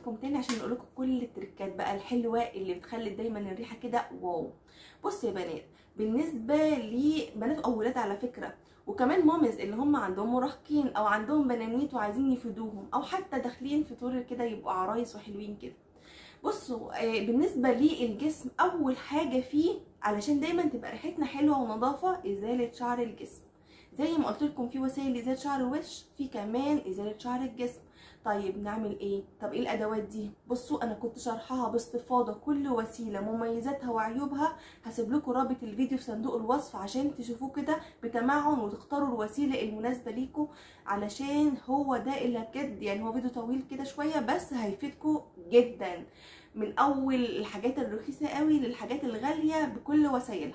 لكم تاني عشان اقول لكم كل التريكات بقى الحلوه اللي بتخلي دايما الريحه كده واو بصوا يا بنات بالنسبه لبنات او ولاد على فكره وكمان مامز اللي هم عندهم مراهقين او عندهم بنانيت وعايزين يفيدوهم او حتى داخلين في طور كده يبقوا عرايس وحلوين كده بصوا آه، بالنسبه للجسم اول حاجه فيه علشان دايما تبقى ريحتنا حلوه ونظافه ازاله شعر الجسم زي ما قلت لكم في وسائل لازاله شعر الوش في كمان ازاله شعر الجسم طيب نعمل ايه طب ايه الادوات دي بصوا انا كنت شرحها باستفاضه كل وسيله مميزاتها وعيوبها هسيب لكم رابط الفيديو في صندوق الوصف عشان تشوفوه كده بتمعن وتختاروا الوسيله المناسبه ليكم علشان هو ده اللي بجد يعني هو فيديو طويل كده شويه بس هيفيدكم جدا من اول الحاجات الرخيصه قوي للحاجات الغاليه بكل وسائلها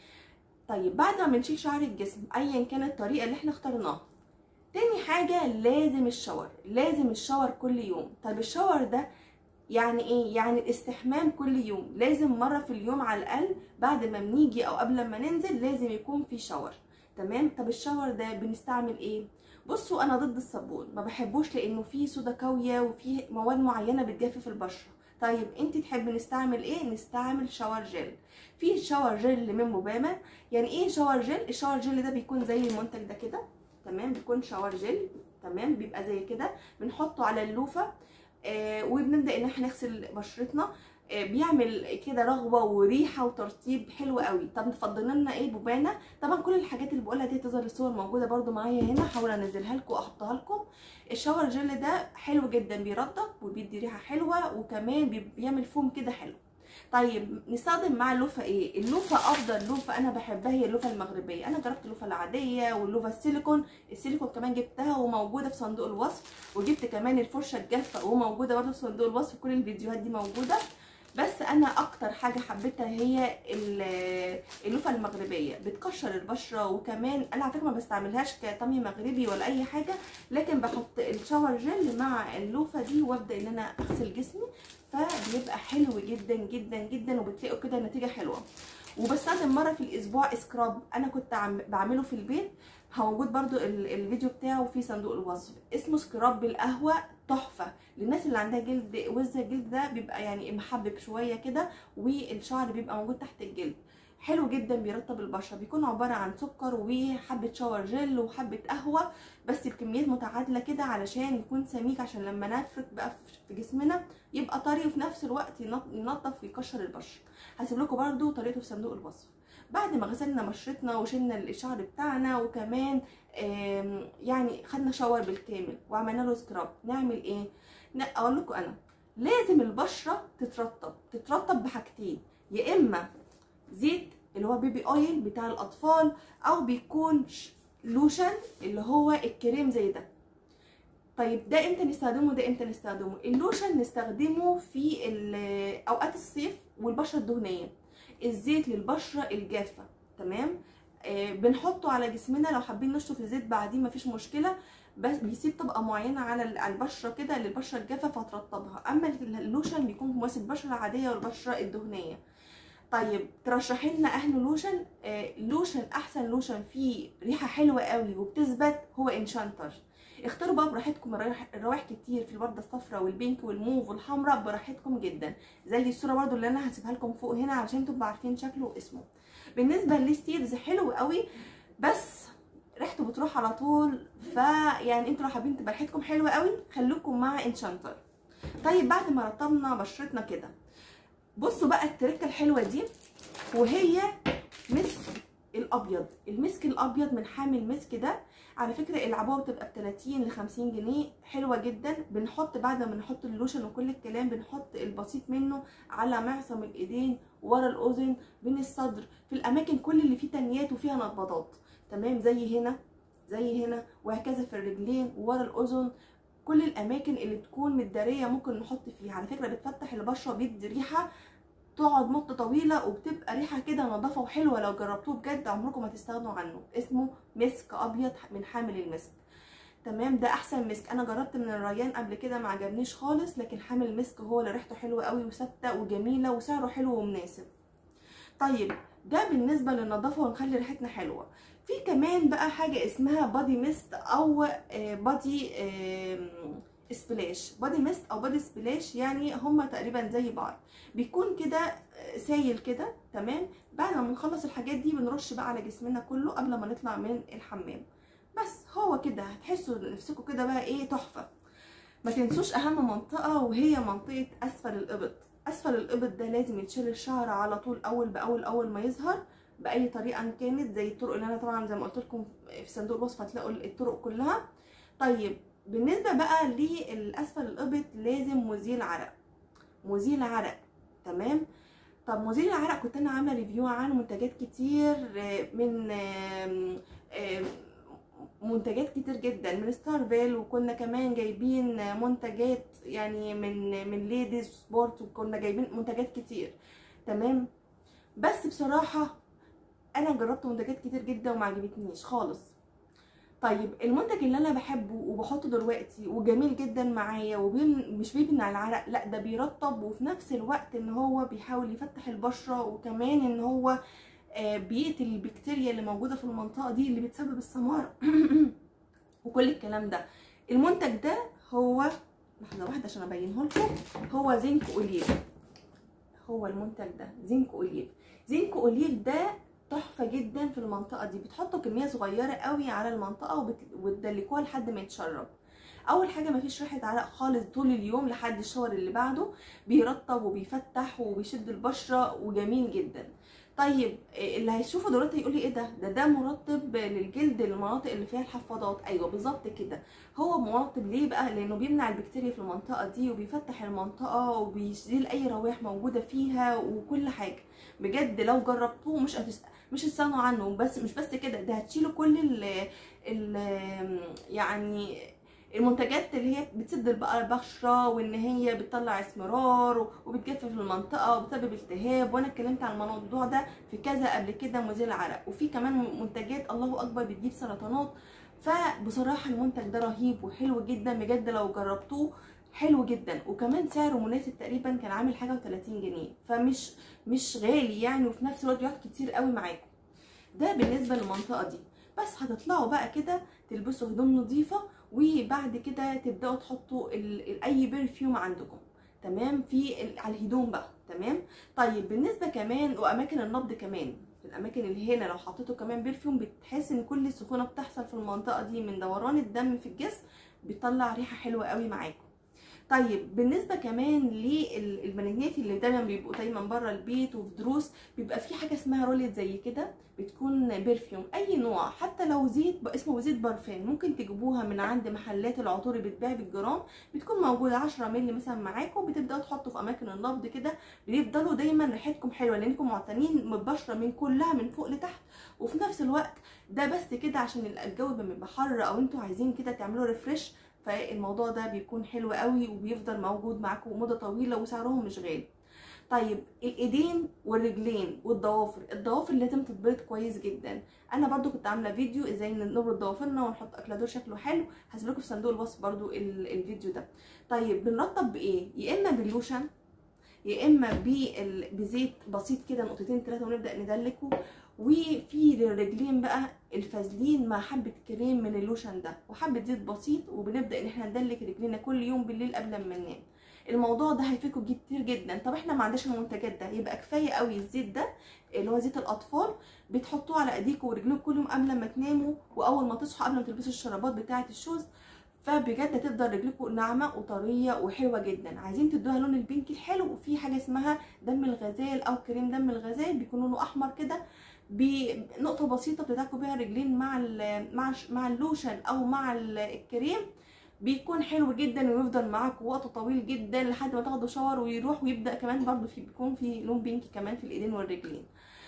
طيب بعد ما بنشيل شعر الجسم ايا كانت الطريقه اللي احنا اخترناها تاني حاجة لازم الشاور لازم الشاور كل يوم طب الشاور ده يعني ايه يعني الاستحمام كل يوم لازم مرة في اليوم على الاقل بعد ما بنيجي او قبل ما ننزل لازم يكون في شاور تمام طب الشاور ده بنستعمل ايه بصوا انا ضد الصابون ما بحبوش لانه فيه صودا كاويه وفيه مواد معينه بتجفف البشره طيب انت تحبي نستعمل ايه نستعمل شاور جل في شاور جل من موباما يعني ايه شاور جل الشاور جل ده بيكون زي المنتج ده كده تمام بيكون شاور جل تمام بيبقى زي كده بنحطه على اللوفه آه وبنبدا ان احنا نغسل بشرتنا آه بيعمل كده رغوه وريحه وترطيب حلو قوي طب تفضلوا لنا ايه بوبانا طبعا كل الحاجات اللي بقولها دي تظهر الصور موجوده برده معايا هنا هحاول انزلها لكم واحطها لكم الشاور جل ده حلو جدا بيرطب وبيدي ريحه حلوه وكمان بي- بيعمل فوم كده حلو طيب نستخدم مع اللوفه ايه اللوفه افضل لوفه انا بحبها هي اللوفه المغربيه انا جربت اللوفه العاديه واللوفه السيليكون السيليكون كمان جبتها وموجوده في صندوق الوصف وجبت كمان الفرشه الجافه وموجوده برده في صندوق الوصف كل الفيديوهات دي موجوده بس انا اكتر حاجه حبيتها هي ال- اللوفه المغربيه بتقشر البشره وكمان انا على فكره ما بستعملهاش كطمي مغربي ولا اي حاجه لكن بحط الشاور جل مع اللوفه دي وابدا ان انا اغسل جسمي فبيبقى حلو جدا جدا جدا وبتلاقوا كده نتيجه حلوه وبستخدم مره في الاسبوع سكراب انا كنت عم بعمله في البيت موجود برضو ال- الفيديو بتاعه في صندوق الوصف اسمه سكراب بالقهوه تحفه للناس اللي عندها جلد وز الجلد ده بيبقى يعني محبب شويه كده والشعر بيبقى موجود تحت الجلد حلو جدا بيرطب البشره بيكون عباره عن سكر وحبه شاور جل وحبه قهوه بس بكميات متعادله كده علشان يكون سميك عشان لما نفرك بقى في جسمنا يبقى طري وفي نفس الوقت ينض- ينضف ويكشر البشره هسيب لكم برده طريقته في صندوق الوصف بعد ما غسلنا بشرتنا وشلنا الشعر بتاعنا وكمان آم، يعني خدنا شاور بالكامل وعملنا له سكراب نعمل ايه ن- اقول لكم انا لازم البشره تترطب تترطب بحاجتين يا اما زيت اللي هو بيبي اويل بتاع الاطفال او بيكون ش- لوشن اللي هو الكريم زي ده طيب ده امتى نستخدمه ده امتى نستخدمه اللوشن نستخدمه في ال- اوقات الصيف والبشره الدهنيه الزيت للبشره الجافه تمام آه بنحطه على جسمنا لو حابين نشطف الزيت بعدين مفيش مشكله بس بيسيب طبقه معينه على ال- على البشره كده للبشره الجافه فترطبها اما اللوشن بيكون مناسب البشره العاديه والبشره الدهنيه طيب ترشحي لنا اهل لوشن آه لوشن احسن لوشن فيه ريحه حلوه قوي وبتثبت هو انشانتر اختاروا بقى براحتكم الروايح الروايح كتير في الورده الصفراء والبينك والموف والحمراء براحتكم جدا زي الصوره برضو اللي انا هسيبها لكم فوق هنا علشان تبقوا عارفين شكله واسمه بالنسبه للستيرز حلو قوي بس ريحته بتروح على طول فيعني انتوا لو حابين تبقى ريحتكم حلوه قوي خليكم مع انشانتر طيب بعد ما رطبنا بشرتنا كده بصوا بقى التركه الحلوه دي وهي مسك الابيض المسك الابيض من حامل مسك ده على فكره العبوه بتبقى ب 30 ل 50 جنيه حلوه جدا بنحط بعد ما نحط اللوشن وكل الكلام بنحط البسيط منه على معصم الايدين ورا الاذن بين الصدر في الاماكن كل اللي فيه تنيات وفيها نبضات تمام زي هنا زي هنا وهكذا في الرجلين ورا الاذن كل الاماكن اللي تكون متداريه ممكن نحط فيها على فكره بتفتح البشره بيدي ريحه تقعد مدة طويلة وبتبقى ريحة كده نظافة وحلوة لو جربتوه بجد عمركم ما تستغنوا عنه اسمه مسك أبيض من حامل المسك تمام ده احسن مسك انا جربت من الريان قبل كده ما عجبنيش خالص لكن حامل المسك هو اللي ريحته حلوه قوي وثابته وجميله وسعره حلو ومناسب طيب ده بالنسبه للنظافه ونخلي ريحتنا حلوه في كمان بقى حاجه اسمها بادي ميست او بادي سبلاش بادي ميست او بادي سبلاش يعني هما تقريبا زي بعض بيكون كده سايل كده تمام بعد ما بنخلص الحاجات دي بنرش بقى على جسمنا كله قبل ما نطلع من الحمام بس هو كده هتحسوا نفسكم كده بقى ايه تحفه ما تنسوش اهم منطقه وهي منطقه اسفل الابط اسفل الابط ده لازم يتشال الشعر على طول اول باول اول ما يظهر باي طريقه إن كانت زي الطرق اللي انا طبعا زي ما قلت لكم في صندوق الوصف هتلاقوا الطرق كلها طيب بالنسبه بقى للاسفل الابط لازم مزيل عرق مزيل عرق تمام طب مزيل العرق كنت انا عامله ريفيو عن منتجات كتير من منتجات كتير جدا من ستارفيل وكنا كمان جايبين منتجات يعني من من ليديز سبورت وكنا جايبين منتجات كتير تمام بس بصراحه انا جربت منتجات كتير جدا وما عجبتنيش خالص طيب المنتج اللي انا بحبه وبحطه دلوقتي وجميل جدا معايا ومش بيمنع العرق لا ده بيرطب وفي نفس الوقت ان هو بيحاول يفتح البشره وكمان ان هو بيقتل البكتيريا اللي موجوده في المنطقه دي اللي بتسبب السمار وكل الكلام ده المنتج ده هو لحظه واحده عشان ابينه لكم هو زنك اوليف هو المنتج ده زنك اوليف زنك اوليف ده تحفه جدا في المنطقه دي بتحطوا كميه صغيره قوي على المنطقه وتدلكوها لحد ما يتشرب اول حاجه مفيش ريحه عرق خالص طول اليوم لحد الشاور اللي بعده بيرطب وبيفتح وبيشد البشره وجميل جدا طيب اللي هيشوفه دلوقتي يقول لي ايه ده ده ده مرطب للجلد المناطق اللي فيها الحفاضات ايوه بالظبط كده هو مرطب ليه بقى لانه بيمنع البكتيريا في المنطقه دي وبيفتح المنطقه وبيشيل اي روايح موجوده فيها وكل حاجه بجد لو جربتوه مش هتست... مش هتستغنوا عنه بس مش بس كده ده هتشيلوا كل ال ال يعني المنتجات اللي هي بتسد بقى البشره وان هي بتطلع اسمرار وبتجفف المنطقه وبتسبب التهاب وانا اتكلمت عن الموضوع ده في كذا قبل كده مزيل عرق وفي كمان منتجات الله اكبر بتجيب سرطانات فبصراحه المنتج ده رهيب وحلو جدا بجد لو جربتوه حلو جدا وكمان سعره مناسب تقريبا كان عامل حاجه و30 جنيه فمش مش غالي يعني وفي نفس الوقت بيقعد كتير قوي معاكم ده بالنسبه للمنطقه دي بس هتطلعوا بقى كده تلبسوا هدوم نظيفه وبعد كده تبداوا تحطوا اي برفيوم عندكم تمام في على الهدوم بقى تمام طيب بالنسبه كمان واماكن النبض كمان في الاماكن اللي هنا لو حطيتوا كمان برفيوم بتحس ان كل السخونه بتحصل في المنطقه دي من دوران الدم في الجسم بيطلع ريحه حلوه قوي معاكم طيب بالنسبه كمان للبنات اللي دايما بيبقوا دايما بره البيت وفي دروس بيبقى في حاجه اسمها رولت زي كده بتكون برفيوم اي نوع حتى لو زيت اسمه زيت بارفان ممكن تجيبوها من عند محلات العطور بتباع بالجرام بتكون موجوده 10 مللي مثلا معاكم بتبداوا تحطوا في اماكن النبض كده بيفضلوا دايما ريحتكم حلوه لانكم معتنين من البشره من كلها من فوق لتحت وفي نفس الوقت ده بس كده عشان الجو بيبقى حر او انتوا عايزين كده تعملوا ريفرش فالموضوع ده بيكون حلو قوي وبيفضل موجود معاكم مده طويله وسعرهم مش غالي طيب الايدين والرجلين والضوافر الضوافر لازم تتبرد كويس جدا انا برضو كنت عامله فيديو ازاي نبرد ضوافرنا ونحط اكلادور شكله حلو هسيب لكم في صندوق الوصف برضو الفيديو ده طيب بنرطب بايه يا اما باللوشن يا اما بزيت بسيط كده نقطتين ثلاثه ونبدا ندلكه وفي للرجلين بقى الفازلين مع حبه كريم من اللوشن ده وحبه زيت بسيط وبنبدا ان احنا ندلك رجلينا كل يوم بالليل قبل ما ننام الموضوع ده هيفيدكم كتير جدا طب احنا ما عندناش المنتجات ده يبقى كفايه قوي الزيت ده اللي هو زيت الاطفال بتحطوه على ايديكم ورجليكم كل يوم قبل ما تناموا واول ما تصحوا قبل ما تلبسوا الشرابات بتاعه الشوز فبجد هتفضل رجلكم ناعمه وطريه وحلوه جدا عايزين تدوها لون البينك الحلو وفي حاجه اسمها دم الغزال او كريم دم الغزال بيكون لونه احمر كده بنقطه بسيطه بتدعكوا بيها رجلين مع مع مع اللوشن او مع الكريم بيكون حلو جدا ويفضل معاكم وقت طويل جدا لحد ما تاخدوا شاور ويروح ويبدا كمان برضو في بيكون في لون بينك كمان في الايدين والرجلين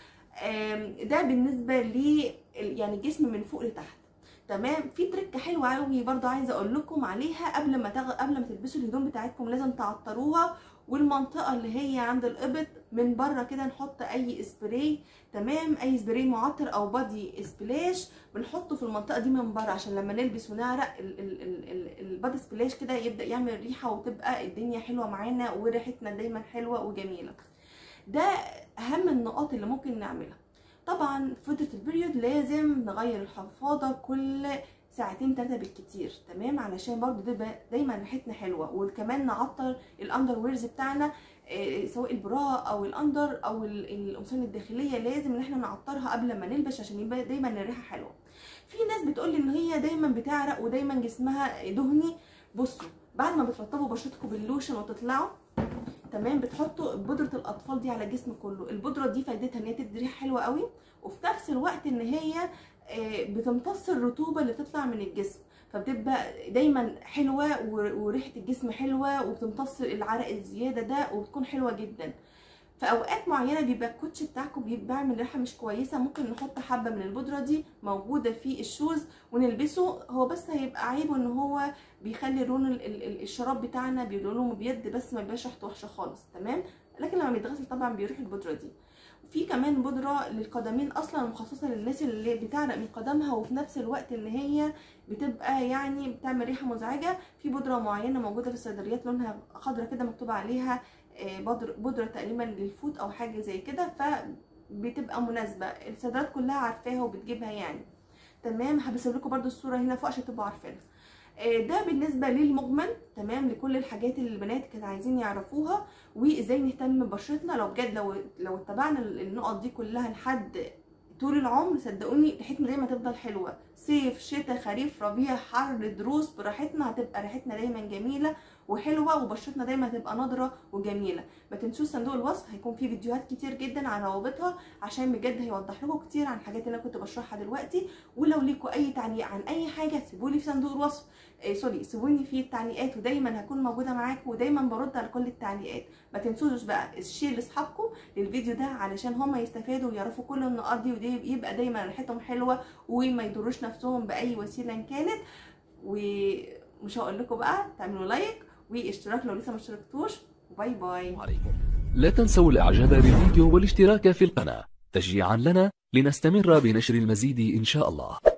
ده بالنسبه ل يعني الجسم من فوق لتحت تمام في تركه حلوه قوي برضو عايزه اقول لكم عليها قبل ما تغ... قبل ما تلبسوا الهدوم بتاعتكم لازم تعطروها والمنطقه اللي هي عند الابط من بره كده نحط اي سبراي تمام اي سبراي معطر او بادي سبلاش بنحطه في المنطقه دي من بره عشان لما نلبس ونعرق البادي سبلاش كده يبدا يعمل ريحه وتبقى الدنيا حلوه معانا وريحتنا دايما حلوه وجميله ده اهم النقاط اللي ممكن نعملها طبعا فتره البريود لازم نغير الحفاضه كل ساعتين ثلاثه بالكتير تمام علشان برضو تبقى دايما ريحتنا حلوه وكمان نعطر الاندر ويرز بتاعنا آه، سواء البرا او الاندر او ال- القمصان الداخليه لازم ان احنا نعطرها قبل ما نلبس عشان يبقى دايما الريحه حلوه في ناس بتقول ان هي دايما بتعرق ودايما جسمها دهني بصوا بعد ما بترطبوا بشرتكم باللوشن وتطلعوا تمام بتحطوا بودره الاطفال دي على الجسم كله البودره دي فايدتها ان هي تدي ريحه حلوه قوي وفي نفس الوقت ان هي آه، بتمتص الرطوبه اللي بتطلع من الجسم فبتبقى دايما حلوه و- وريحه الجسم حلوه وبتمتص العرق الزياده ده وبتكون حلوه جدا في اوقات معينه بيبقى الكوتش بتاعكم بيعمل ريحه مش كويسه ممكن نحط حبه من البودره دي موجوده في الشوز ونلبسه هو بس هيبقى عيبه ان هو بيخلي لون ال- ال- ال- الشراب بتاعنا بيلونه مبيض بس ما بيبقاش ريحته وحشه خالص تمام لكن لما بيتغسل طبعا بيروح البودره دي في كمان بودره للقدمين اصلا مخصصه للناس اللي بتعرق من قدمها وفي نفس الوقت ان هي بتبقى يعني بتعمل ريحه مزعجه في بودره معينه موجوده في الصيدليات لونها خضرا كده مكتوب عليها آه، بودر بودره تقريبا للفوت او حاجه زي كده فبتبقى مناسبه الصيدليات كلها عارفاها وبتجيبها يعني تمام هبسيب لكم برده الصوره هنا فوق عشان تبقوا عارفينها آه، ده بالنسبه للمجمل تمام لكل الحاجات اللي البنات كانوا عايزين يعرفوها وازاي نهتم ببشرتنا لو بجد لو لو اتبعنا النقط دي كلها لحد طول العمر صدقوني ريحتنا دايما تفضل حلوه صيف شتاء خريف ربيع حر دروس براحتنا هتبقى ريحتنا دايما جميله وحلوه وبشرتنا دايما هتبقى نضره وجميله ما تنسوش صندوق الوصف هيكون فيه فيديوهات كتير جدا عن روابطها عشان بجد هيوضح لكم كتير عن الحاجات اللي انا كنت بشرحها دلوقتي ولو ليكوا اي تعليق عن اي حاجه سيبولي في صندوق الوصف آه سوري سيبوني في التعليقات ودايما هكون موجوده معاكم ودايما برد على كل التعليقات ما تنسوش بقى الشير لاصحابكم للفيديو ده علشان هم يستفادوا ويعرفوا كل النقاط دي ودي يبقى دايما ريحتهم حلوه وما يضروش نفسهم باي وسيله إن كانت ومش هقول لكم بقى تعملوا لايك واشتراك لو لسه ما اشتركتوش وباي باي عليكم لا تنسوا الاعجاب بالفيديو والاشتراك في القناة تشجيعا لنا لنستمر بنشر المزيد ان شاء الله